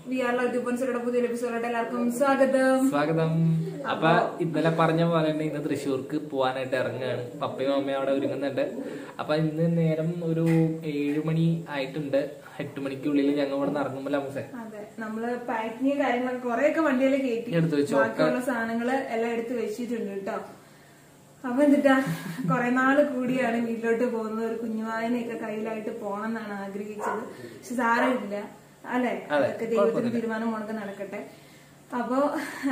V R love to പുതിയ എപ്പിസോഡിലോട്ട് എല്ലാവർക്കും സ്വാഗതം സ്വാഗതം അപ്പൊ ഇന്നലെ പറഞ്ഞ പോലെ തന്നെ ഇന്ന് തൃശ്ശൂർക്ക് പോവാനായിട്ട് ഇറങ്ങുകയാണ് പപ്പയും അമ്മയും അവിടെ ഒരുങ്ങുന്നുണ്ട് അപ്പൊ ഇന്ന് നേരം ഒരു ഏഴു മണി ആയിട്ടുണ്ട് എട്ട് മണിക്കുള്ളിൽ ഞങ്ങൾ ഇവിടെ നിന്ന് ഇറങ്ങുമ്പോൾ അമ്മസെ അതെ നമ്മള് പാക്കിങ് കാര്യങ്ങളൊക്കെ കുറെയൊക്കെ വണ്ടിയിൽ കയറ്റി എടുത്ത് വെച്ചു. ബാക്കിയുള്ള സാധനങ്ങള് എല്ലാം എടുത്ത് വെച്ചിട്ടുണ്ട് കേട്ടോ അപ്പൊ എന്നിട്ടാ കൊറേ നാള് കൂടിയാണ് വീട്ടിലോട്ട് പോകുന്നത് ഒരു കുഞ്ഞുവായനെയൊക്കെ കയ്യിലായിട്ട് പോണം എന്നാണ് ആഗ്രഹിച്ചത് പക്ഷെ സാരമില്ല അല്ലെ അതൊക്കെ ദൈവത്തിന്റെ തീരുമാനം മുടക്കം നടക്കട്ടെ അപ്പൊ ആ,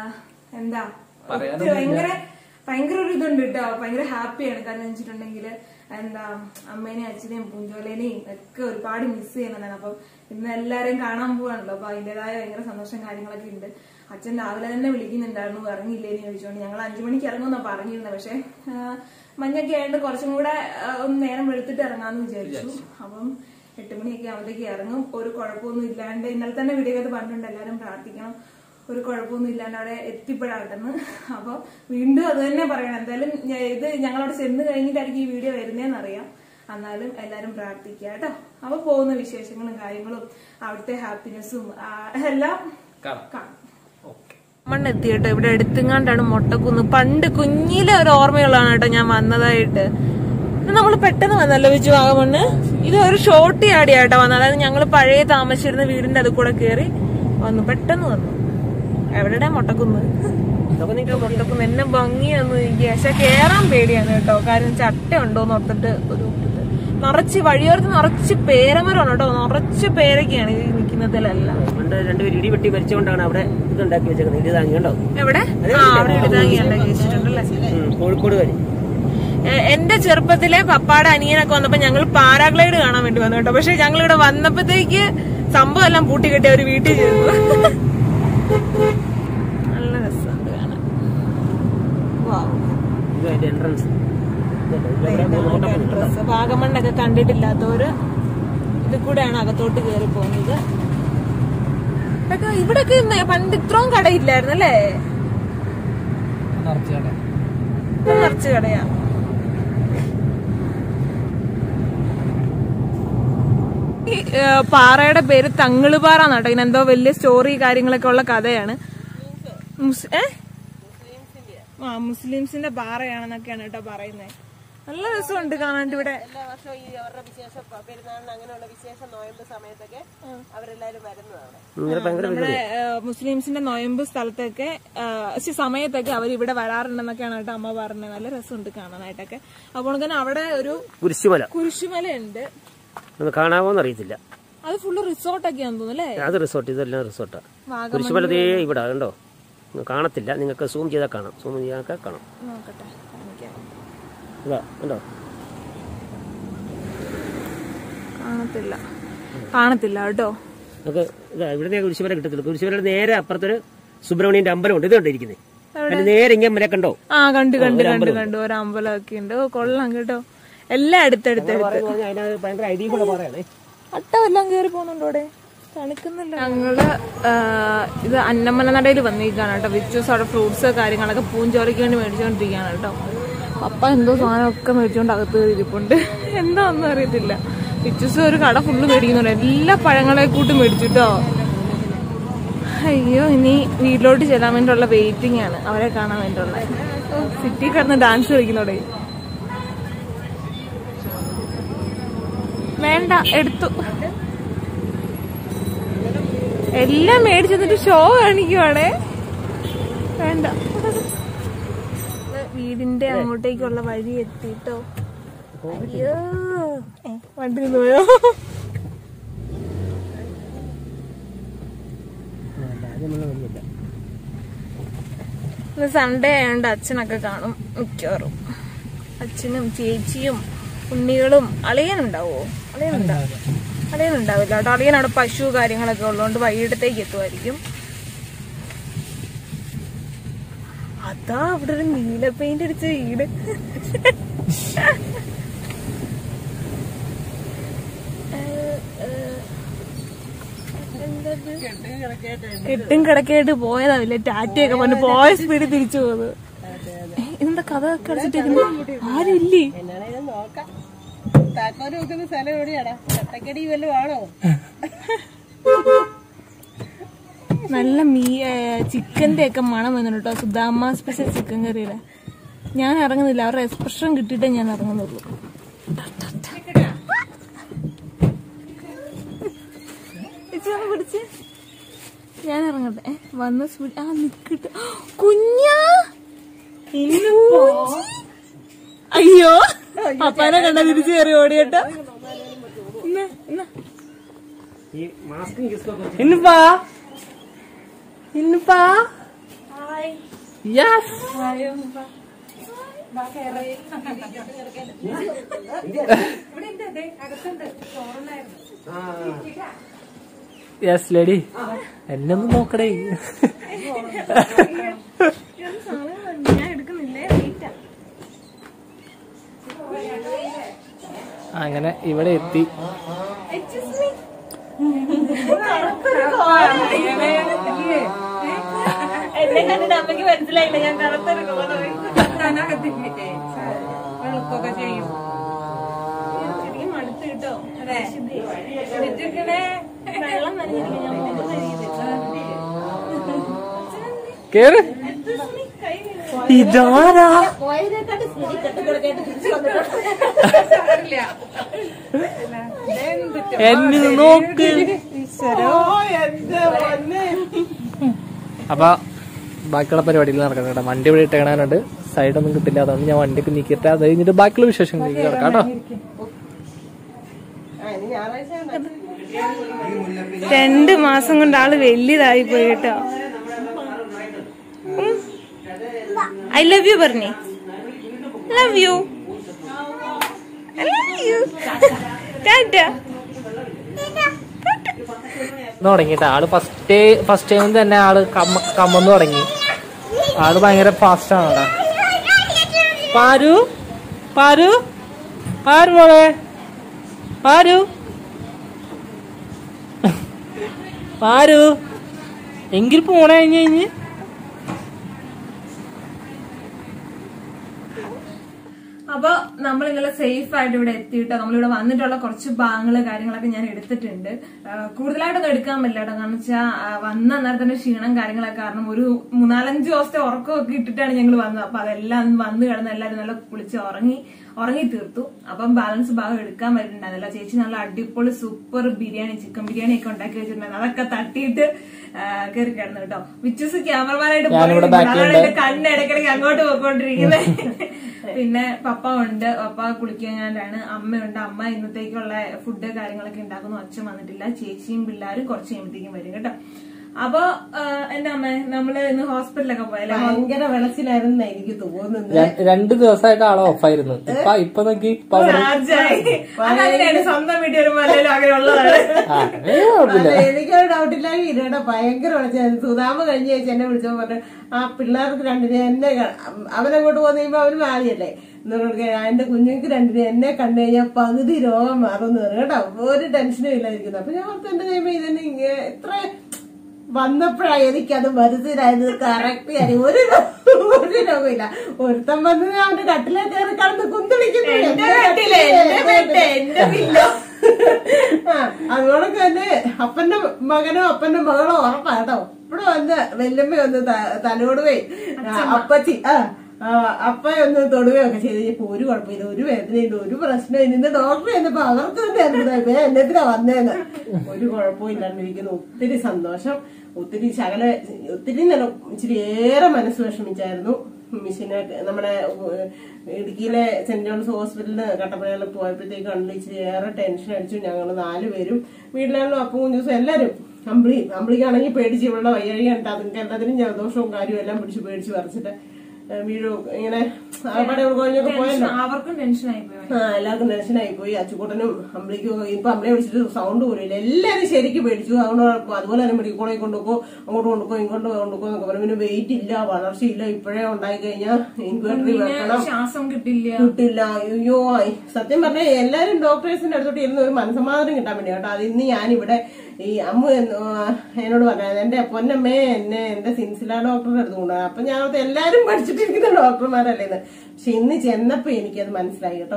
എന്താ ഒത്തിരി ഭയങ്കര ഭയങ്കര ഒരു ഇതുണ്ട് കേട്ടോ ഭയങ്കര ഹാപ്പിയാണ് കാരണം വെച്ചിട്ടുണ്ടെങ്കിൽ എന്താ അമ്മേനെയും അച്ഛനെയും പൂഞ്ചോലേനെയും ഒക്കെ ഒരുപാട് മിസ് ചെയ്യുന്നതാണ് അപ്പം ഇന്ന് എല്ലാരെയും കാണാൻ പോവാണല്ലോ അപ്പൊ അതിന്റേതായ ഭയങ്കര സന്തോഷം കാര്യങ്ങളൊക്കെ ഉണ്ട് അച്ഛൻ രാവിലെ തന്നെ വിളിക്കുന്നുണ്ടായിരുന്നു ഇറങ്ങില്ലേന്ന് ചോദിച്ചോണ്ട് ഞങ്ങൾ അഞ്ചു മണിക്ക് ഇറങ്ങുമെന്നാ പറഞ്ഞിരുന്നത് പക്ഷെ ആ, മഞ്ഞൊക്കെ ആയിട്ട് കുറച്ചും കൂടെ ആ, ഒന്ന് നേരം വെളുത്തിട്ട് ഇറങ്ങാന്ന് വിചാരിച്ചു അപ്പം എട്ട് മണിയൊക്കെ ആവുമ്പോഴത്തേക്ക് ഇറങ്ങും ഒരു കുഴപ്പമൊന്നും ഇല്ലാണ്ട് ഇന്നലെ തന്നെ വീഡിയോ പറഞ്ഞിട്ടുണ്ട് എല്ലാവരും പ്രാർത്ഥിക്കണം ഒരു കുഴപ്പമൊന്നും ഇല്ലാണ്ട് അവിടെ എത്തിപ്പെടാട്ടെന്ന് അപ്പൊ വീണ്ടും അത് തന്നെ പറയണം എന്തായാലും ഞ- ഇത് ഞങ്ങളവിടെ ചെന്ന് കഴിഞ്ഞിട്ടായിരിക്കും ഈ വീഡിയോ വരുന്നതെന്ന് അറിയാം എന്നാലും എല്ലാരും പ്രാർത്ഥിക്കുക കേട്ടോ അപ്പൊ പോകുന്ന വിശേഷങ്ങളും കാര്യങ്ങളും അവിടുത്തെ ഹാപ്പിനെസ്സും എല്ലാം കാണാം കാണും ഓക്കെ മണ്ണെത്തി കേട്ടോ ഇവിടെ എടുത്തുങ്ങാണ്ടാണ് മൊട്ടക്കുന്ന് പണ്ട് കുഞ്ഞിലെ ഒരു ഓർമ്മകളാണ് കേട്ടോ ഞാൻ വന്നതായിട്ട് നമ്മൾ പെട്ടെന്ന് വന്നല്ലോ വിജു വാഗമണ്ണ് ഇത് ഒരു ഷോർട്ട് ആടിയാട്ടോ വന്നത് അതായത് ഞങ്ങൾ പഴയ താമസിച്ചിരുന്ന വീടിന്റെ അത് കൂടെ കയറി വന്നു പെട്ടെന്ന് വന്നു എവിടെയാ മൊട്ടക്കുന്ന് മൊട്ടക്കുന്ന് എന്നെ ഭംഗിയൊന്നും എനിക്ക് പക്ഷെ കേറാൻ പേടിയാണ് കേട്ടോ കാര്യം ചട്ട ഉണ്ടോന്ന് ഓർത്തിട്ട് ഒരു ഇത്. നിറച്ച് വഴിയോരത്ത് നിറച്ച് പേരമരമാണ് കേട്ടോ നിറച്ച് പേരൊക്കെയാണ് ഈ നിൽക്കുന്നതിലെല്ലാം പണ്ട് രണ്ടുപേരും ഇടി വെട്ടി മരിച്ചുകൊണ്ടാണ് അവിടെ ഇതുണ്ടാക്കി വെച്ചേക്കുന്നത് ഇടി താങ്ങി കണ്ടോ എവിടെ ആ അവിടെ ഇടുതാങ്ങി ഉണ്ടാക്കി വെച്ചിട്ടുണ്ടല്ലേ ഉം, കോഴിക്കോട് വരെ എ- എന്റെ ചെറുപ്പത്തിലെ പപ്പാടെ അനിയനൊക്കെ വന്നപ്പോ ഞങ്ങൾ പാരാഗ്ലൈഡ് കാണാൻ വേണ്ടി വന്നു കേട്ടോ പക്ഷെ ഞങ്ങൾ ഇവിടെ വന്നപ്പോഴത്തേക്ക് സംഭവം എല്ലാം പൂട്ടിക്കെട്ടി അവര് വീട്ടിൽ ചെയ്തു നല്ല രസമുണ്ട് കാണാൻ Wow. ഇത് അതിന്റെ എൻട്രൻസ് ഡ്രസ്സ് വാഗമണ്ണൊക്കെ കണ്ടിട്ടില്ലാത്തവര് ഇത് കൂടെയാണ് അകത്തോട്ട് കയറി പോകുന്നത് ഇതൊക്കെ ഇവിടൊക്കെ ഇന്ന് പണ്ട് ഇത്രയും കടയില്ലായിരുന്നു അല്ലേ ഇപ്പൊ നിറച്ച് കടയാ ഈ ഏ, പാറയുടെ പേര് തങ്ങളുപാറ എന്നാട്ടോ ഇതിനെന്തോ വലിയ സ്റ്റോറി കാര്യങ്ങളൊക്കെ ഉള്ള കഥയാണ് മുസ്- ഏ? ആ മുസ്ലിംസിന്റെ പാറയാണെന്നൊക്കെയാണ് കേട്ടോ പറയുന്നത് നല്ല രസമുണ്ട് കാണാണ്ട് ഇവിടെ എല്ലാ വർഷവും ഈ അവരുടെ വിശേഷ പ- പെരുന്നാളിന് അങ്ങനെയുള്ള വിശേഷ നോയമ്പ് സമയത്തൊക്കെ അവരെല്ലാരും വരുന്നതാണ് നമ്മുടെ ഏ, മുസ്ലിംസിന്റെ നൊയമ്പ് സ്ഥലത്തൊക്കെ ഏ, ശ്ശി, സമയത്തൊക്കെ അവർ ഇവിടെ വരാറുണ്ടെന്നൊക്കെയാണ് കേട്ടോ അമ്മ പറഞ്ഞത് നല്ല രസമുണ്ട് കാണാനായിട്ടൊക്കെ അപ്പോൾ തന്നെ അവിടെ ഒരു കുരിശുമല കുരിശുമലയുണ്ട് ഒന്ന് കാണാമോന്ന് അറിയത്തില്ല അത് ഫുള്ള് റിസോർട്ടൊക്കെയാന്ന് തോന്നുന്നു അല്ലേ അത് റിസോർട്ട് ഇതെല്ലാം റിസോർട്ടാ വാഗമൺ കുരിശുമല ദേ ഇവിടെ കണ്ടോ നിങ്ങൾ കാണത്തില്ല നിങ്ങൾക്ക് സൂം ചെയ്താൽ കാണാം സൂം ചെയ്യാനൊക്കെ കാണാം നോക്കട്ടെ കാണിക്കാം ഇതാ കണ്ടോ കാണത്തില്ല കാണത്തില്ല കേട്ടോ നമുക്ക് ഇതാ ഇവിടെ കുരിശുമല കിട്ടത്തില്ല കുരിശുമലയുടെ നേരെ അപ്പുറത്തൊരു സുബ്രഹ്മണ്യന്റെ അമ്പലമുണ്ട് ഇത് കണ്ടിരിക്കുന്നത് അതിന് നേരെ ഇങ്ങനെ മല കണ്ടോ ആ കണ്ടു കണ്ടു കണ്ടു കണ്ടു ഒരു അമ്പലമൊക്കെ ഉണ്ട് ഓ കൊള്ളാം കേട്ടോ എല്ലാം അടുത്തടുത്തടുത്ത് അതിനകത്ത് ഭയങ്കര ഐഡിയുള്ള പറയണേ അട്ടമെല്ലാം കേറി പോകുന്നുണ്ടോ അവിടെ തണുക്കുന്നില്ല ഞങ്ങള് ആ, ഇത് അന്നമല നടയിൽ വന്നിരിക്കുകയാണ് കേട്ടോ വിച്ചൂസ് അവിടെ ഫ്രൂട്ട്സ് കാര്യങ്ങളൊക്കെ പൂഞ്ചോറയ്ക്ക് വേണ്ടി മേടിച്ചോണ്ടിരിക്കുകയാണ് കേട്ടോ പപ്പ എന്തോ സാധനമൊക്കെ മേടിച്ചോണ്ട് അകത്ത് കയറി ഇരിപ്പുണ്ട് എന്താ ഒന്നും അറിയത്തില്ല വിച്ചൂസ് ഒരു കട ഫുള്ള് മേടിക്കുന്നുണ്ട് എല്ലാ പഴങ്ങളെ കൂട്ടും മേടിച്ചിട്ടോ അയ്യോ ഇനി വീട്ടിലോട്ട് ചെല്ലാൻ വേണ്ടിയുള്ള വെയിറ്റിംഗ് ആണ് അവരെ കാണാൻ വേണ്ടിയുള്ള സിറ്റി കിടന്ന് ഡാൻസ് കളിക്കുന്നോടെ വേണ്ട എടുത്തു എല്ലാം മേടിച്ചെന്നിട്ട് ഷോ കാണിക്കുവാണേ വേണ്ട വീടിന്റെ അങ്ങോട്ടേക്കുള്ള വഴി എത്തിട്ടോ അയ്യോ ഏ, വണ്ടി നിന്ന് പോയോ ഇന്ന് സൺഡേ ആയതുകൊണ്ട് അച്ഛനൊക്കെ കാണും മിക്കവാറും അച്ഛനും ചേച്ചിയും ഉണ്ണികളും അളിയനുണ്ടാവോ അളിയനുണ്ടാവും അളിയനുണ്ടാവില്ല കേട്ടോ അളിയൻ അവിടെ പശു കാര്യങ്ങളൊക്കെ ഉള്ളതുകൊണ്ട് വൈകിട്ടത്തേക്ക് എത്തുമായിരിക്കും അതാ അവിടെ ഒരു നീല പെയിന്റ് അടിച്ച വീട് കെട്ടും കിടക്കായിട്ട് പോയതാവില്ല ടാറ്റയൊക്കെ പറഞ്ഞു പോയ സ്പീഡ് തിരിച്ചു പോകുന്നത് ഇതെന്താ കഥ ഒക്കെ അടച്ചിട്ടിരുന്നു ആരുമില്ലേ എന്നാണേലും നോക്കാം താക്കോല് വെക്കുന്ന സ്ഥലം എവിടെയാടാ ചട്ടക്കടി വല്ലതും ആണോ നല്ല മീ ചിക്കന്റെ ഒക്കെ മണം വന്നിട്ടുണ്ട് കേട്ടോ സുധാമ സ്പെഷ്യൽ ചിക്കൻ കറിയുടെ ഞാൻ ഇറങ്ങുന്നില്ല അവരുടെ എക്സ്പ്രഷൻ കിട്ടിയിട്ടേ ഞാൻ ഇറങ്ങുന്നുള്ളൂ ചേച്ചി ഒന്ന് പിടിച്ച് ഞാൻ ഇറങ്ങട്ടെ ഏ, വന്ന സ്പീഡ് ആ നിക്കട്ടെ കുഞ്ഞാ പൂച്ചി. അയ്യോ അപ്പാനെ കണ്ട തിരിച്ചു കയറി ഓടിയട്ടോ ഇന്ന് ഇന്ന് ഈ മാസ്കും കിസ്കൊക്കെ ഇന്നുപ്പാ ഇന്നുപ്പാ യെസ് യെസ് ലേഡി എന്നെ ഒന്ന് നോക്കടേ ഞാൻ എടുക്കുന്നില്ലേ വെയിറ്റാ അങ്ങനെ ഇവിടെ എത്തി എന്നെ കണ്ടിട്ട് അമ്മയ്ക്ക് മനസ്സിലായില്ല ഞാൻ കറുത്തൊരു കോലമായി ശരിക്കും മടുത്ത് കിട്ടോ വെള്ളം നനഞ്ഞിരിക്കും ഞാൻ മുമ്പ് നനഞ്ഞത്. കേറ് ഇതാരാ എന്നെ നോക്ക് അപ്പൊ ബാക്കിയുള്ള പരിപാടിയിൽ നടക്കണം കേട്ടോ വണ്ടി ഇവിടെ ഇട്ടേണാനുണ്ട് സൈഡൊന്നും കിട്ടില്ല അതുകൊണ്ട് ഞാൻ വണ്ടിയൊക്കെ നീക്കിയിട്ട് അത് കഴിഞ്ഞിട്ട് ബാക്കിയുള്ള വിശേഷങ്ങളിലേക്ക് കിടക്കാം കേട്ടോ ആ ഇനി ഞായറാഴ്ച രണ്ട് മാസം കൊണ്ട് ആള് വലിയതായി പോയി കേട്ടോ ഐ ലവ് യു പറഞ്ഞേ ലവ് യു ലവ് യു ടാറ്റ തുടങ്ങിട്ട് ആള് ഫസ്റ്റ് ഫസ്റ്റ് ടൈം തന്നെ ആള് കമ്മ കമ്മന്ന് തുടങ്ങി ആള് ഭയങ്കര ഫാസ്റ്റ് ആണ് അവിടെ പാരു പാരു പാരു മോളെ പാരു പാരു എങ്കിൽ പോണ കഴിഞ്ഞ് കഴിഞ്ഞ് അപ്പൊ നമ്മൾ ഇന്നലെ സേഫ് ആയിട്ട് ഇവിടെ എത്തിയിട്ടോ നമ്മളിവിടെ വന്നിട്ടുള്ള കുറച്ച് ഭാഗങ്ങള് കാര്യങ്ങളൊക്കെ ഞാൻ എടുത്തിട്ടുണ്ട് ആ, കൂടുതലായിട്ടൊന്നും എടുക്കാൻ പറ്റില്ല കേട്ടോ കാരണം വെച്ചാൽ വന്ന അന്നേരത്തിന്റെ ക്ഷീണം കാര്യങ്ങളൊക്കെ കാരണം ഒരു മൂന്നാലഞ്ച് ദിവസത്തെ ഉറക്കമൊക്കെ ഇട്ടിട്ടാണ് ഞങ്ങൾ വന്നത് അപ്പൊ അതെല്ലാം വന്ന് കിടന്ന് എല്ലാവരും നല്ല കുളിച്ച് ഉറങ്ങി ഉറങ്ങി തീർത്തു അപ്പം ബാലൻസ് ഭാഗം എടുക്കാൻ പറ്റുന്നുണ്ടായിരുന്നില്ല ചേച്ചി നല്ല അടിപൊളി സൂപ്പർ ബിരിയാണി ചിക്കൻ ബിരിയാണി ഒക്കെ ഉണ്ടാക്കി വെച്ചിട്ടുണ്ടായിരുന്നു അതൊക്കെ തട്ടിയിട്ട് ആ, കയറി കിടന്നു കേട്ടോ വിച്ചൂസ് ക്യാമറമാനായിട്ട് ഞാനിവിടെ പോയിരുന്നു. back അതാണ് ഉണ്ട്. എന്റെ കണ്ണ് ഇടയ്ക്കിടയ്ക്ക് അങ്ങോട്ട് പോയിക്കൊണ്ടിരിക്കുന്നത് പിന്നെ പപ്പ ഉണ്ട് പപ്പ കുളിക്കാനാണ് അമ്മയുണ്ട് അമ്മ ഇന്നത്തേക്കുള്ള ഫുഡ് കാര്യങ്ങളൊക്കെ ഉണ്ടാക്കുന്നു അച്ഛൻ വന്നിട്ടില്ല ചേച്ചിയും പിള്ളേരും കുറച്ച് കഴിയുമ്പോഴത്തേക്കും വരും കേട്ടോ അപ്പൊ ആ, എന്റെ അമ്മ നമ്മള് ഇന്ന് ഹോസ്പിറ്റലൊക്കെ പോയല്ലേ ഭയങ്കര വെളച്ചിലായിരുന്നു എനിക്ക് തോന്നുന്നത് ര- രണ്ട് ദിവസമായിട്ട് ആള് ഓഫായിരുന്നു ഇപ്പൊ ഇപ്പൊ നോക്കി പവർ രാജായി. അതങ്ങനെയാണ് സ്വന്തം വീട്ടിൽ വരുമ്പോ അല്ലെങ്കിലും അങ്ങനെ ഉള്ളതാണ് ആ ഏ, കുഴപ്പമില്ല അല്ല, എനിക്കൊരു ഡൗട്ടില്ല ഇരയുടെ ഭയങ്കര വിളിച്ചായിരുന്നു സുധാമ കഴിഞ്ഞ ആഴ്ച എന്നെ വിളിച്ചപ്പോ പറഞ്ഞു ആ പിള്ളേർക്ക് രണ്ടിനെ എന്നെ ക- അവനങ്ങോട്ട് പോന്ന് കഴിയുമ്പോ അവന് മാറിയല്ലേ എന്നിട്ട് എന്റെ കുഞ്ഞുങ്ങൾക്ക് രണ്ടിനെ എന്നെ കണ്ടു കഴിഞ്ഞാൽ പകുതി രോഗം മാറുമെന്ന് പറഞ്ഞു കേട്ടോ ഒരു ടെൻഷനും ഇല്ലായിരിക്കുന്നു അപ്പൊ ഞാൻ ഓർത്ത് എന്റെ കഴിയുമ്പോ ഇതിന് ഇങ്ങനെ ഇത്ര വന്നപ്പോഴാ എനിക്കത് മനസ്സിലായത് കറക്റ്റ് കാര്യം ഒരു രോ- ഒരു രോഗമില്ല ഒരുത്തൻ വന്ന് അവന്റെ കട്ടിലെ കയറി കടന്ന് കുന്തിളിക്കുന്നു എന്റെ കട്ടില്, എന്റെ ബെഡ്, എന്റെ പില്ലോ. ആ, അതുകൊണ്ടൊക്കെ തന്നെ അപ്പന്റെ മകനോ അപ്പന്റെ മകളോ ഉറപ്പാട്ടോ ഇവിടെ വന്ന് വെല്ലമ്മ ഒന്ന് ത- തലോടുകയും ആ, അപ്പച്ചി ആ ആ, അപ്പ ഒന്ന് തൊടുകയും ഒക്കെ ചെയ്ത് ഇപ്പൊ ഒരു കുഴപ്പമില്ല ഒരു വേദനയില്ല ഒരു പ്രശ്നമില്ല ഇന്ന് ഡോക്ടർ ചെന്നപ്പോ അവർക്ക് തന്നെ അത്ഭുതമായി ഇപ്പൊ എന്നത്തിനാ വന്നേന്ന് ഒരു കുഴപ്പവും ഇല്ലാണ്ടിരിക്കുന്നു ഒത്തിരി സന്തോഷം ഒത്തിരി ശകല ഒത്തിരി നല്ല ഇച്ചിരി ഏറെ മനസ്സ് വിഷമിച്ചായിരുന്നു മിഷീനെ നമ്മുടെ ഉ- ഇടുക്കിയിലെ സെന്റ് ജോൺസ് ഹോസ്പിറ്റലിന് കട്ടപ്പനയിൽ പോയപ്പോഴത്തേക്കാണല്ലോ ഇച്ചിരി ഏറെ ടെൻഷൻ അടിച്ചു ഞങ്ങൾ നാലുപേരും വീട്ടിലാണല്ലോ അപ്പവും ദിവസം എല്ലാവരും അമ്പിളി അമ്പിളിക്കാണെങ്കിൽ പേടിച്ച് ഇവളുടെ വയ്യാഴി കണ്ട അതിന്റെ എല്ലാത്തിനും ജലദോഷവും കാര്യവും എല്ലാം പിടിച്ച് പേടിച്ച് പറിച്ചിട്ട് വീഴും ഇങ്ങനെ അവിടെ കഴിഞ്ഞൊക്കെ പോയല്ലോ അവർക്കും ടെൻഷനായി പോയി ആ എല്ലാവർക്കും ടെൻഷനായി പോയി അച്ചുകൂട്ടനും അമ്പിളിക്കും ഇപ്പൊ അമ്മയെ വിളിച്ചിട്ട് സൗണ്ട് പോലും ഇല്ല എല്ലാരും ശരിക്കും പേടിച്ചു അതുകൊണ്ട് അതുപോലെ തന്നെ മെഡിക്കൽ കോളേജ് കൊണ്ടുപോ അങ്ങോട്ട് കൊണ്ടുപോ ഇങ്ങോട്ട് കൊണ്ടുപോ എന്നൊക്കെ പറഞ്ഞു പിന്നെ വെയിറ്റ് ഇല്ല വളർച്ചയില്ല ഇപ്പോഴേ ഉണ്ടായി കഴിഞ്ഞാൽ ഇൻക്വയറി വെക്കണം ശ്വാസം കിട്ടില്ല കിട്ടില്ല അയ്യോ ആയി. സത്യം പറഞ്ഞ എല്ലാരും ഡോക്ടേഴ്സിന്റെ അടുത്തോട്ട് ഇരുന്ന് ഒരു മനസ്സമാധാനം കിട്ടാൻ വേണ്ടി കേട്ടോ അത് ഇന്ന് ഞാനിവിടെ ഈ അമ്മ എന്ന് ആ, എന്നോട് പറഞ്ഞത് എന്റെ പൊന്നമ്മേ എന്നെ എന്റെ സിൻസില ഡോക്ടറുടെ അടുത്ത് കൊണ്ടുപോയി അപ്പൊ ഞാൻ ഓർത്ത് എല്ലാരും പഠിച്ചിട്ടിരിക്കുന്ന ഡോക്ടർമാരല്ലേ ഇത് പക്ഷെ ഇന്ന് ചെന്നപ്പോ എനിക്കത് മനസ്സിലായി കേട്ടോ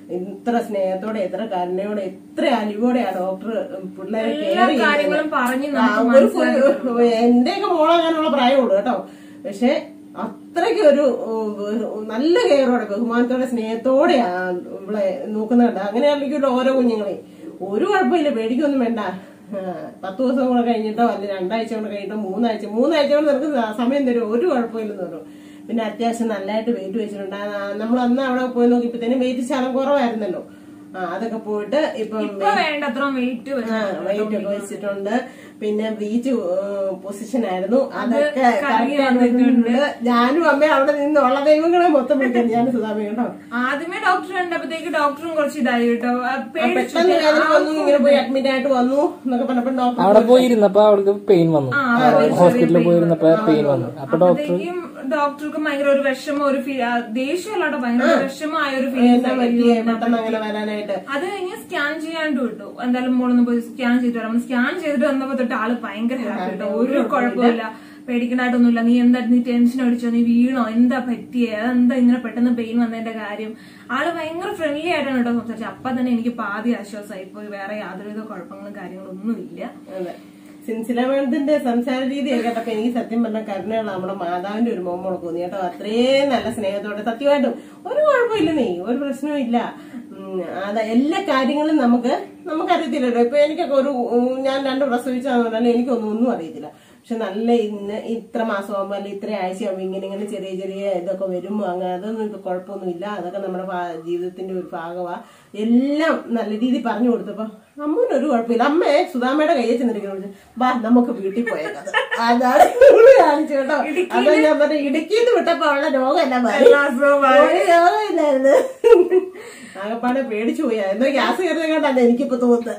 ഇത്ര സ്നേഹത്തോടെ എത്ര കരുണയോടെ എത്ര അലിവോടെയാ ഡോക്ടർ പിള്ളേരെ എല്ലാ കെയർ കാര്യങ്ങളും പറഞ്ഞ് ആ, നമുക്ക് ഒരു കുഞ്ഞ് എന്റെയൊക്കെ മോളാകാനുള്ള പ്രായമുള്ളൂ കേട്ടോ പക്ഷെ അത്രയ്ക്ക് ഒരു ഉം, നല്ല കെയറോടെ ബഹുമാനത്തോടെ സ്നേഹത്തോടെയാ ഇവിടെ നോക്കുന്നുണ്ട് അങ്ങനെയാണെങ്കിലും ഓരോ കുഞ്ഞുങ്ങളെ ഒരു കുഴപ്പമില്ല പേടിക്കൊന്നും വേണ്ട ആ, പത്ത് ദിവസം കൂടെ കഴിഞ്ഞിട്ടോ അല്ലെ രണ്ടാഴ്ച കൂടെ കഴിഞ്ഞിട്ടോ മൂന്നാഴ്ച മൂന്നാഴ്ച കൊണ്ട് നിനക്ക് സമയം തരും ഒരു കുഴപ്പമില്ലെന്ന് പറഞ്ഞു പിന്നെ അത്യാവശ്യം നല്ലതായിട്ട് വെയിറ്റ് വെച്ചിട്ടുണ്ട് നമ്മൾ അന്ന് അവിടെ പോയി നോക്കിയപ്പോഴത്തേനും വെയിറ്റ് ശകലം കുറവായിരുന്നല്ലോ ആ അതൊക്കെ പോയിട്ട് ഇപ്പം ഇപ്പൊ വേണ്ടത്ര വെയിറ്റ് വെയിറ്റ് ഒക്കെ വെച്ചിട്ടുണ്ട് പിന്നെ ബ്രീച്ച് പൊസിഷൻ ആയിരുന്നു അതൊക്കെ കറങ്ങി correct ആയിട്ട് വരുന്നുണ്ട്. ഞാനും അമ്മയും അവിടെ നിന്ന് ഉള്ള ദൈവങ്ങളെ മൊത്തം വിളിക്കുന്നത് ഞാൻ സുധാമ കേട്ടോ ആദ്യമേ ഡോക്ടർ കണ്ടപ്പോഴത്തേക്ക് ഡോക്ടറും കുറച്ച് ഇതായി കേട്ടോ ആ, പേടിച്ചു പെട്ടെന്ന് വേദന വന്നു ഇങ്ങനെ പോയി അഡ്മിറ്റ് ആയിട്ട് വന്നു എന്നൊക്കെ പറഞ്ഞപ്പോ ഡോക്ടർ അവിടെ പോയി ഇരുന്നപ്പോ അവൾക്ക് പെയിൻ വന്നു ഹോസ്പിറ്റലിൽ പോയിരുന്നപ്പോ പെയിൻ വന്നു അപ്പൊ ഡോക്ടർ അപ്പോഴത്തേക്കും ഡോക്ടർക്ക് ഭയങ്കര ഒരു വിഷമം ഒരു ഫീൽ ദേഷ്യമല്ലാട്ടോ ഭയങ്കര വിഷമമായ ഒരു എന്താ പറ്റിയേ ഫീൽ പെട്ടെന്ന് അങ്ങനെ വരാനായിട്ട് അത് കഴിഞ്ഞ് സ്കാൻ ചെയ്യാണ്ട് വിട്ടു എന്തായാലും മോളൊന്ന് പോയി സ്കാൻ ചെയ്തിട്ട് വരാം സ്കാൻ ചെയ്തിട്ട് വന്നപ്പോ തൊട്ട് ആള് ഭയങ്കര ഹാപ്പി കേട്ടോ ഒരു കുഴപ്പമില്ല പേടിക്കണ്ടായിട്ടൊന്നുമില്ല നീ എന്താ നീ ടെൻഷൻ അടിച്ചോ നീ വീണോ എന്താ പറ്റിയേ അതെന്താ ഇങ്ങനെ പെട്ടെന്ന് പെയിൻ വന്നതിന്റെ കാര്യം ആള് ഭയങ്കര ഫ്രണ്ട്ലി ആയിട്ടാണ് കേട്ടോ സംസാരിച്ചത് അപ്പൊ തന്നെ എനിക്ക് പാതി ആശ്വാസമായി പോയി വേറെ യാതൊരുവിധ കുഴപ്പങ്ങളും കാര്യങ്ങളും ഒന്നുമില്ല അതെ സിൻസില മേഡത്തിന്റെ സംസാര രീതി കേട്ടപ്പോ എനിക്ക് സത്യം പറഞ്ഞ കരുണയുള്ള നമ്മുടെ മാതാവിന്റെ ഒരു മോമോളെ തോന്നി കേട്ടോ അത്രയും നല്ല സ്നേഹത്തോടെ സത്യമായിട്ടും ഒരു കുഴപ്പമില്ല നീ ഒരു പ്രശ്നവും ഇല്ല ഉം, അതാ എല്ലാ കാര്യങ്ങളും നമുക്ക് നമുക്കറിയത്തില്ലല്ലോ ഇപ്പൊ എനിക്കൊക്കെ ഒരു ഉം, ഞാൻ രണ്ട് പ്രസവിച്ചാന്ന് പറഞ്ഞാൽ എനിക്കൊന്നും ഒന്നും അറിയത്തില്ല പക്ഷെ നല്ല ഇന്ന് ഇത്ര മാസം ആകുമ്പോൾ അല്ലെങ്കിൽ ഇത്ര ആഴ്ച ആകുമ്പോൾ ഇങ്ങനെ ഇങ്ങനെ ചെറിയ ചെറിയ ഇതൊക്കെ വരുമ്പോൾ അങ്ങനെ അതൊന്നും ഇപ്പൊ കുഴപ്പമൊന്നുമില്ല അതൊക്കെ നമ്മുടെ ഭാ- ജീവിതത്തിന്റെ ഒരു ഭാഗമാ എല്ലാം നല്ല രീതിയിൽ പറഞ്ഞു കൊടുത്തപ്പോ അമ്മൂന് ഒരു കുഴപ്പമില്ല അമ്മയെ സുധാമയുടെ കയ്യിൽ ചെന്നിരിക്കുന്നു വാ നമുക്ക് വീട്ടിൽ പോയേക്കത് അതാണ് ഇവള് കാണിച്ചു കേട്ടോ അതാ ഞാൻ പറഞ്ഞ ഇടുക്കിന്ന് വിട്ടപ്പോ ഉള്ള രോഗമല്ല മാറി ഒരു രോഗമില്ലായിരുന്നു ആകപ്പാടെ പേടിച്ചു പോയാ എന്തോ ഗ്യാസ് കയറുന്ന കണ്ടല്ല എനിക്കിപ്പോ തോന്നുന്നത്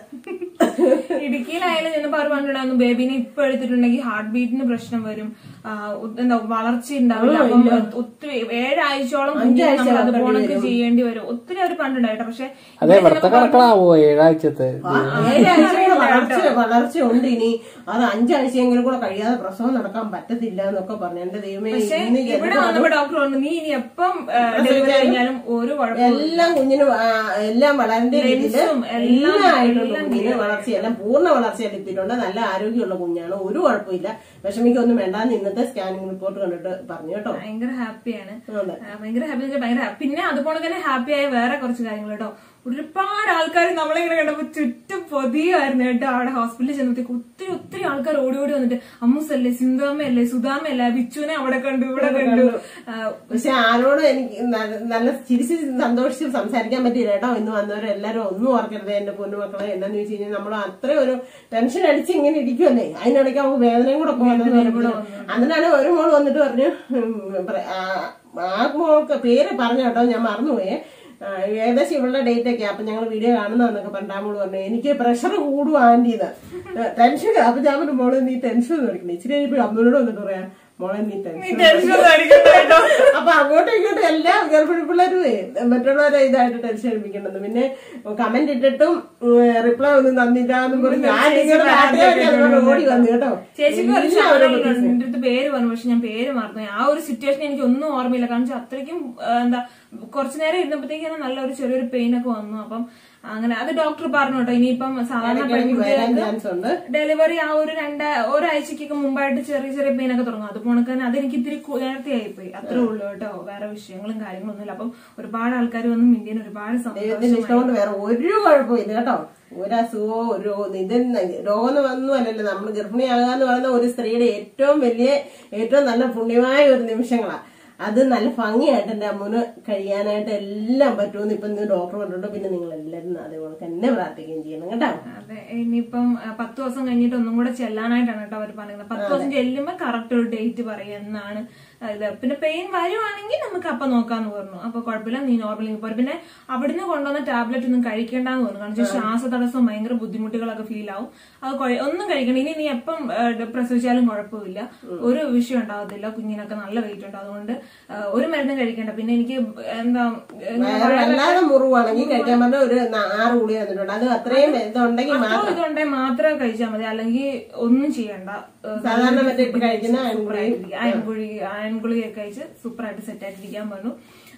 ഇടുക്കിയിലായാലും ചെന്നപ്പോ അവർ പറഞ്ഞിട്ടുണ്ടായിരുന്നു ബേബിനെ ഇപ്പൊ എടുത്തിട്ടുണ്ടെങ്കിൽ ഹാർട്ട് ബീറ്റിന് പ്രശ്നം വരും ആ, ഉ- എന്താ വളർച്ച ഉണ്ടാവില്ല അപ്പം ഒത്തിരി ഏഴാഴ്ചയോളം കുഞ്ഞിനെ നമ്മൾ അത് പോണക്ക് ചെയ്യേണ്ടി വരും ഒത്തിരി അവർ പണ്ടുണ്ടായിട്ടോ പക്ഷെ അതെ ഇവിടുത്തെ കണക്കാവോ ഏഴാഴ്ചത്തെ ഏഴാഴ്ചയുടെ വളർച്ച വളർച്ച ഉണ്ട് ഇനി അത് അഞ്ചാഴ്ചയെങ്കിലും കൂടെ കഴിയാതെ പ്രസവം നടക്കാൻ പറ്റത്തില്ല എന്നൊക്കെ പറഞ്ഞു എന്റെ ദൈവമേ ഇന്ന് ഇവിടെ വന്നപ്പോ ഡോക്ടർ പറഞ്ഞു നീ ഇനി എപ്പം ഡെലിവറി കഴിഞ്ഞാലും ഒരു കുഴപ്പമില്ല എല്ലാം കുഞ്ഞിന് ആ, എല്ലാം വളരേണ്ട രീതിയില് ലെൻസും എല്ലാം എല്ലാം ആയിട്ടുണ്ട് കുഞ്ഞിന് വളർച്ചയെല്ലാം പൂർണ്ണ വളർച്ചയിൽ എത്തിയിട്ടുണ്ട് നല്ല ആരോഗ്യമുള്ള കുഞ്ഞാണ് ഒരു കുഴപ്പമില്ല വിഷമിക്കൊന്നും വേണ്ടാന്ന് ഇന്നത്തെ സ്കാനിങ് റിപ്പോർട്ട് കണ്ടിട്ട് പറഞ്ഞു കേട്ടോ ഭയങ്കര ഹാപ്പിയാണ് അതെ. ഭയങ്കര ഹാപ്പി ഭയങ്കര happy. പിന്നെ അതുപോലെ തന്നെ ഹാപ്പി ആയ വേറെ കുറച്ച് കാര്യങ്ങൾ കേട്ടോ ഒരുപാട് ആൾക്കാർ നമ്മളിങ്ങനെ കണ്ടപ്പോ ചുറ്റും പൊതിയായിരുന്നു കേട്ടോ അവിടെ ഹോസ്പിറ്റലിൽ ചെന്നപ്പോഴത്തേക്ക് ഒത്തിരി ഒത്തിരി ആൾക്കാർ ഓടി ഓടി വന്നിട്ട് അമ്മൂസല്ലേ സിന്ദാമയല്ലേ സുധാമയല്ലേ ബിച്ചുവിനെ അവിടെ കണ്ടു ഇവിടെ കണ്ടു ആ, പക്ഷെ ആരോടും എനിക്ക് ന- നല്ല ചിരിച്ച് സന്തോഷിച്ച് സംസാരിക്കാൻ പറ്റിയില്ല കേട്ടോ ഇന്ന് വന്നവരെല്ലാരും ഒന്നും ഓർക്കരുത് എന്റെ പൊന്നുമക്കളെ എന്താന്ന് വെച്ച് കഴിഞ്ഞാൽ നമ്മൾ അത്ര ഒരു ടെൻഷൻ അടിച്ച് ഇങ്ങനെ ഇരിക്കുമല്ലേ അതിനിടയ്ക്ക് നമുക്ക് വേദനയും കൂടെ പോകുന്നത് അതിനാണ് ഒരു മോള് വന്നിട്ട് പറഞ്ഞു ഉം, പ്ര- ആ- ആ മോൾക്ക് പേര് പറഞ്ഞു കേട്ടോ ഞാൻ മറന്നുപോയേ ആ, ഏകദേശം ഇവളുടെ ഡേറ്റ് ഒക്കെ അപ്പൊ ഞങ്ങൾ വീഡിയോ കാണുന്നതെന്നൊക്കെ പണ്ടാമോള് പറഞ്ഞു എനിക്ക് പ്രഷർ കൂടും ആന്റിന്ന് ടെൻഷൻ അപ്പൊ ഞാൻ പറഞ്ഞു മോള് നീ ടെൻഷൻ ഒന്നും എടുക്കണേ ഇച്ചിരി കഴിയുമ്പോൾ അമ്മയോട് വന്നിട്ട് പറയാ മോളെ നീ ടെൻഷൻ ടെൻഷൻ ഒന്നും അടിക്കണ്ട കേട്ടോ. അപ്പൊ അങ്ങോട്ടും ഇങ്ങോട്ടും എല്ലാ ഗർഭിണി പിള്ളേരും മറ്റുള്ളവരെ ഇതായിട്ട് ടെൻഷൻ അടിപ്പിക്കണമെന്ന് പിന്നെ കമന്റ് ഇട്ടിട്ടും റിപ്ലൈ ഒന്നും തന്നില്ല എന്നും പറഞ്ഞ് ഞാൻ നിങ്ങളുടെ നാട്ടുകാരെ അതുകൊണ്ട് ഓടി വന്നു കേട്ടോ ചേച്ചിക്ക് ഒരു എല്ലാവരും ചാനലുണ്ട് എന്റെ അടുത്ത് പേര് പറഞ്ഞു പക്ഷെ ഞാൻ പേര് മറന്നു ആ ഒരു സിറ്റുവേഷൻ എനിക്ക് ഒന്നും ഓർമ്മയില്ല കാരണം വെച്ചാൽ അത്രയ്ക്കും ആ, എന്താ കുറച്ചു നേരം ഇരുന്നപ്പോഴത്തേക്കും നല്ലൊരു ചെറിയൊരു പെയിൻ ഒക്കെ വന്നു അപ്പം അങ്ങനെ അത് ഡോക്ടർ പറഞ്ഞു കേട്ടോ ഇനിയിപ്പം സാധാരണ വരാൻ പെൺകുട്ടികൾക്ക് ചാൻസ് ഉണ്ട് ഡെലിവറി ആ ഒരു രണ്ട് ഒരാഴ്ചക്കൊക്കെ മുമ്പായിട്ട് ചെറിയ ചെറിയ പെയിൻ ഒക്കെ തുടങ്ങും അത് പോണക്ക് തന്നെ അതെനിക്ക് ഇത്തിരി കു- നേരത്തെ ആയിപ്പോയി അത്രേ ഉള്ളൂ കേട്ടോ വേറെ വിഷയങ്ങളും കാര്യങ്ങളും ഒന്നുമില്ല അപ്പം ഒരുപാട് ആൾക്കാർ വന്ന് ഇന്ത്യയിൽ ഒരുപാട് ദൈവത്തിന്റെ സന്തോഷം ഇഷ്ടം കൊണ്ട് വേറെ ഒരു കുഴപ്പമില്ല കേട്ടോ ഒരു അസുഖമോ ഒരു ഇത് രോഗം ഒന്നും അല്ലല്ലോ നമ്മൾ ഗർഭിണിയാകാന്ന് പറയുന്ന ഒരു സ്ത്രീയുടെ ഏറ്റവും വലിയ ഏറ്റവും നല്ല പുണ്യമായ ഒരു നിമിഷങ്ങളാ അത് നല്ല ഭംഗിയായിട്ട് എന്റെ അമ്മൂന് കഴിയാനായിട്ട് എല്ലാം പറ്റുമെന്ന് ഇപ്പൊ ഇന്ന് ഡോക്ടർ പറഞ്ഞിട്ടുണ്ട് പിന്നെ നിങ്ങൾ എല്ലാവരും അതേപോലെ തന്നെ പ്രാർത്ഥിക്കുകയും ചെയ്യണം കേട്ടോ അതെ ഇനിയിപ്പം ആ, പത്ത് ദിവസം കഴിഞ്ഞിട്ട് ഒന്നും കൂടെ ചെല്ലാനായിട്ടാണ് കേട്ടോ അവർ പറയുന്നത് പത്ത് ദിവസം ചെല്ലുമ്പോ കറക്റ്റ് ഒരു ഡേറ്റ് പറയും എന്നാണ് ഇത് പിന്നെ പെയിൻ വരുവാണെങ്കിൽ നമുക്ക് അപ്പൊ നോക്കാന്ന് പറഞ്ഞു അപ്പൊ കുഴപ്പമില്ല നീ നോർമലി പോയി പിന്നെ അവിടുന്ന് കൊണ്ടുവന്ന ടാബ്ലറ്റ് ഒന്നും കഴിക്കേണ്ടെന്ന് പറഞ്ഞു കാരണം വെച്ചാൽ ശ്വാസ തടസ്സവും ഭയങ്കര ബുദ്ധിമുട്ടുകളൊക്കെ ഫീൽ ആവും അത് കൊഴ- ഒന്നും കഴിക്കണം ഇനി നീ എപ്പം ആ, പ്രസവിച്ചാലും കുഴപ്പമില്ല ഒരു വിഷയം ഉണ്ടാവത്തില്ല കുഞ്ഞിനൊക്കെ നല്ല വെയിറ്റ് ഉണ്ട് അതുകൊണ്ട് ആ, ഒരു മരുന്നും കഴിക്കേണ്ട പിന്നെ എനിക്ക് എന്താ വേറെ അല്ലാതെ മുറിവാണെങ്കിൽ കഴിക്കാൻ പറഞ്ഞ ഒരു ന- ആറ് ഗുളി തന്നിട്ടുണ്ട് അത് അത്രയും ഇതുണ്ടെങ്കിൽ മാത്രം അത്രയും ഇതുണ്ടെങ്കിൽ മാത്രമേ കഴിച്ചാൽ മതി അല്ലെങ്കിൽ ഒന്നും ചെയ്യണ്ട ഏഹ് സാധാരണ മറ്റേ ഇപ്പൊ കഴിക്കുന്ന അയൺഗുളി അയൺഗുളി അയൺഗുളിയൊക്കെ കഴിച്ച് സൂപ്പറായിട്ട് സെറ്റ് ആയിട്ടിരിക്കാൻ പറഞ്ഞു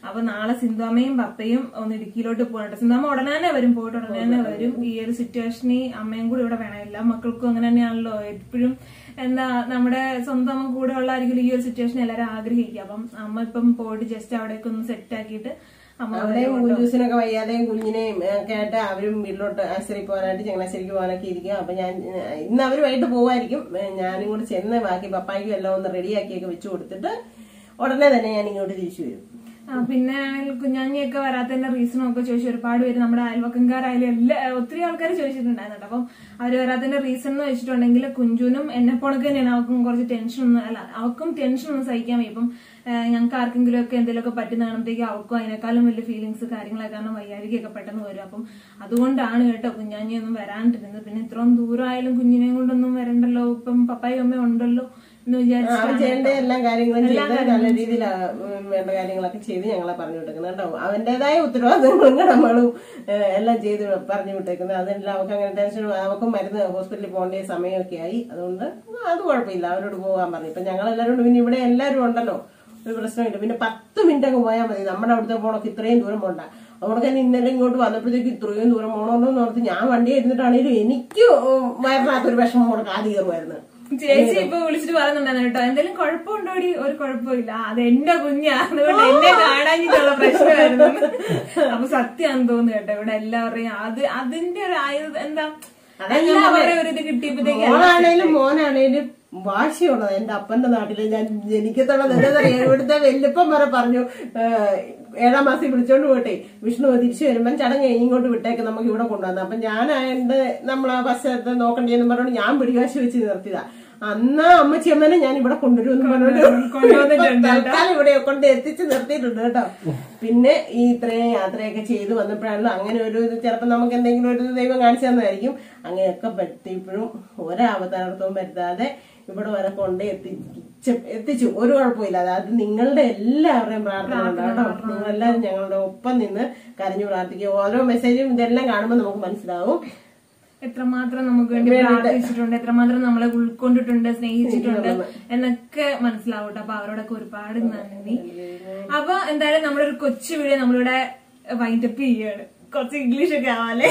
അപ്പൊ നാളെ സിന്ധുമ്മയും പപ്പയും ഒന്ന് ഇടുക്കിയിലോട്ട് പോകട്ടെ സിന്ധുമ്മ ഉടനെ തന്നെ വരും പോയിട്ട് ഉടനെ തന്നെ വരും ഈ ഒരു സിറ്റുവേഷനിൽ അമ്മയും കൂടി ഇവിടെ വേണം എല്ലാ മക്കൾക്കും അങ്ങനെ തന്നെയാണല്ലോ എപ്പോഴും എന്താ നമ്മുടെ സ്വന്തം അമ്മ കൂടെ ഉള്ളായിരിക്കും ഈ ഒരു സിറ്റുവേഷൻ എല്ലാവരും ആഗ്രഹിക്കുക അപ്പം അമ്മ ഇപ്പം പോയിട്ട് ജസ്റ്റ് അവിടേക്ക് ഒന്ന് സെറ്റ് ആക്കിയിട്ട് അമ്മ അവിടെയും കുഞ്ചൂസിനൊക്കെ വയ്യാതെയും കുഞ്ഞിനെയും ഒക്കെ ആയിട്ട് അവരും വീട്ടിലോട്ട് ആശുപത്രി പോകാനായിട്ട് ചങ്ങനാശ്ശേരിക്ക് പോകാനൊക്കെ ഇരിക്കും അപ്പൊ ഞാൻ ഏഹ്, ഇന്ന് അവര് വൈകിട്ട് പോവായിരിക്കും ഏഹ്, ഞാനും കൂടി ചെന്ന് ബാക്കി പപ്പായ്ക്കും എല്ലാം ഒന്ന് റെഡിയാക്കിയൊക്കെ വെച്ച് കൊടുത്തിട്ട് ഉടനെ തന്നെ ഞാൻ ഇങ്ങോട്ട് തിരിച്ചു വരും ആ, പിന്നെ ആണെങ്കിൽ കുഞ്ഞാഞ്ഞിയൊക്കെ വരാത്തതിന്റെ റീസണും ഒക്കെ ചോദിച്ചു ഒരുപാട് പേര് നമ്മുടെ അയൽവക്കംകാരായാലും എല്ലാ ഒത്തിരി ആൾക്കാർ ചോദിച്ചിട്ടുണ്ടായിരുന്നു അപ്പം അവർ വരാത്തതിന്റെ റീസൺ എന്ന് വെച്ചിട്ടുണ്ടെങ്കിൽ കുഞ്ചുനും എന്നെ പോണക്ക് തന്നെയാണ് അവൾക്കും കുറച്ച് ടെൻഷൻ ഒന്നും അല്ല അവൾക്കും ടെൻഷൻ ഒന്നും സഹിക്കാൻ വയ്യ ഇപ്പം ഞങ്ങൾക്ക് ആർക്കെങ്കിലും ഒക്കെ എന്തെങ്കിലുമൊക്കെ പറ്റുന്ന കാണുമ്പോഴത്തേക്ക് അവൾക്കും അതിനേക്കാളും വലിയ ഫീലിങ്സ് കാര്യങ്ങളൊക്കെ കാരണം വയ്യാഴികയൊക്കെ പെട്ടെന്ന് വരും അപ്പം അതുകൊണ്ടാണ് കേട്ടോ കുഞ്ഞാഞ്ഞി ഒന്നും വരാണ്ടിരുന്നത് പിന്നെ ഇത്രയും ദൂരമായാലും കുഞ്ഞിനെയും കൊണ്ടൊന്നും വരണ്ടല്ലോ ഇപ്പം പപ്പായും അമ്മയും ഉണ്ടല്ലോ എന്ന് അവൻ വിചാരിച്ചു ചെയ്യേണ്ട എല്ലാ കാര്യങ്ങളും ചെയ്ത് നല്ല രീതിയിൽ വേണ്ട കാര്യങ്ങളൊക്കെ ചെയ്ത് ഞങ്ങളെ പറഞ്ഞു വിട്ടേക്കുന്നത് കേട്ടോ അവന്റേതായ ഉത്തരവാദിത്തങ്ങളും നമ്മളും ഏഹ്, എല്ലാം ചെയ്ത് പറഞ്ഞു വിട്ടേക്കുന്നത് അതെല്ലാം അവർക്ക് അങ്ങനെ ടെൻഷൻ അവക്കും മരുന്ന് ഹോസ്പിറ്റലിൽ പോകേണ്ട സമയമൊക്കെ ആയി അതുകൊണ്ട് അത് കുഴപ്പമില്ല അവരോട് പോകാൻ പറഞ്ഞു ഇപ്പൊ ഞങ്ങൾ എല്ലാവരും പിന്നെ ഇവിടെ എല്ലാവരും ഉണ്ടല്ലോ ഒരു പ്രശ്നമില്ല പിന്നെ പത്ത് മിനിറ്റ് അങ്ങ് പോയാൽ മതി നമ്മുടെ അവിടുത്തെ പോണൊക്കെ ഇത്രയും ദൂരം പോണ്ട അതുകൊണ്ട് തന്നെ ഇന്നലെ ഇങ്ങോട്ട് വന്നപ്പോഴത്തേക്ക് ഇത്രയും ദൂരം പോകണമെന്ന് ഓർത്ത് ഞാൻ വണ്ടി ഇരുന്നിട്ടാണെങ്കിലും എനിക്ക് വയറിനകത്തൊരു വിഷമം കൂടെ കാതി കയറുമായിരുന്നു ചേച്ചി ഇപ്പൊ വിളിച്ചിട്ട് പറയുന്നുണ്ടായിരുന്നു കേട്ടോ എന്തെങ്കിലും കുഴപ്പമുണ്ടോടി ഒരു കുഴപ്പമില്ല അത് എന്റെ കുഞ്ഞാ അതുകൊണ്ട് എന്നെ കാണാഞ്ഞിട്ടുള്ള പ്രശ്നമായിരുന്നു അപ്പൊ സത്യമാണെന്ന് തോന്നുന്നു കേട്ടോ ഇവിടെ എല്ലാവരുടെയും അത് അതിന്റെ ഒരു ആയത് എന്താ എല്ലാവരുടെയും ഒരു ഇത് കിട്ടിയപ്പോഴത്തേക്ക് മോനാണേലും മോനാണേലും വാശിയുള്ളത് എന്റെ അപ്പന്റെ നാട്ടില് ഞാൻ ജനിക്കത്തുള്ളത് എന്താ ഇവിടുത്തെ വല്യപ്പൻ വരെ പറഞ്ഞു ഏഹ്, ഏഴാം മാസം വിളിച്ചോണ്ട് പോട്ടെ വിഷ്ണു തിരിച്ചു വരുമ്പം ചടങ്ങ് കഴിഞ്ഞ് ഇങ്ങോട്ട് വിട്ടേക്ക് നമുക്ക് ഇവിടെ കൊണ്ടുവന്നു അപ്പൊ ഞാൻ എന്റെ നമ്മളെ ബസ് നോക്കണ്ടേന്ന് പറഞ്ഞോണ്ട് ഞാൻ പിടിവാശി വെച്ച് നിർത്തിയതാ അന്ന് അമ്മച്ചിയമ്മനെ ഞാൻ ഇവിടെ കൊണ്ടുവരുമെന്ന് പറഞ്ഞോണ്ട് തൽക്കാലം ഇവിടെ കൊണ്ട് എത്തിച്ച് നിർത്തിയിട്ടുണ്ട് കേട്ടോ പിന്നെ ഈ ഇത്രയും യാത്രയൊക്കെ ചെയ്ത് വന്നപ്പോഴാണല്ലോ അങ്ങനെ ഒരു ഇത് ചിലപ്പോൾ നമുക്ക് എന്തെങ്കിലും ഒരു ദൈവം കാണിച്ചു തന്നതായിരിക്കും അങ്ങനെയൊക്കെ പറ്റിയപ്പോഴും ഒരവതാരത്വവും വരുത്താതെ ഇവിടെ വരെ കൊണ്ട് എത്തിച്ച് എത്തിച്ചു ഒരു കുഴപ്പമില്ല അതായത് നിങ്ങളുടെ എല്ലാവരുടെയും പ്രാർത്ഥന ഉണ്ട് കേട്ടോ നിങ്ങളെല്ലാവരും ഞങ്ങളുടെ ഒപ്പം നിന്ന് കരഞ്ഞു പ്രാർത്ഥിക്കുക ഓരോ മെസ്സേജും ഇതെല്ലാം കാണുമ്പോൾ നമുക്ക് മനസ്സിലാവും എത്രമാത്രം നമുക്ക് വേണ്ടി പ്രാർത്ഥിച്ചിട്ടുണ്ട് എത്രമാത്രം നമ്മളെ ഉൾക്കൊണ്ടിട്ടുണ്ട് സ്നേഹിച്ചിട്ടുണ്ട് എന്നൊക്കെ മനസ്സിലാവട്ടെ അപ്പൊ അവരോടൊക്കെ ഒരുപാട് നന്ദി അപ്പൊ എന്തായാലും നമ്മുടെ ഒരു കൊച്ചു വീഡിയോ നമ്മളിവിടെ വൈൻഡപ്പ് ചെയ്യാണ് കുറച്ച് ഇംഗ്ലീഷ് ഒക്കെ ആവാല്ലേ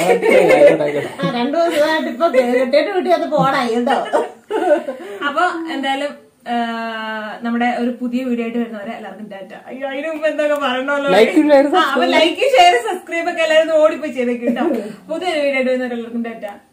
ആ രണ്ടു ദിവസമായിട്ട് ഇപ്പൊ കെട്ടിയിട്ട് വീട്ടിൽ അത് പോടായി കേട്ടോ അപ്പൊ എന്തായാലും ആ, നമ്മുടെ ഒരു പുതിയ വീഡിയോ ആയിട്ട് വരുന്നവരെ എല്ലാവർക്കും ടാറ്റ അയ്യോ അതിന് മുമ്പ് എന്തൊക്കെ പറയണല്ലോ ലൈക്ക് ഷെയർ സബ്സ്ക്രൈബ് ഒക്കെ എല്ലാവരും ഓടിപ്പോയി ചെയ്തേക്കും കേട്ടോ പുതിയൊരു വീഡിയോ ആയിട്ട് വരുന്നവരെ എല്ലാവർക്കും ടാറ്റ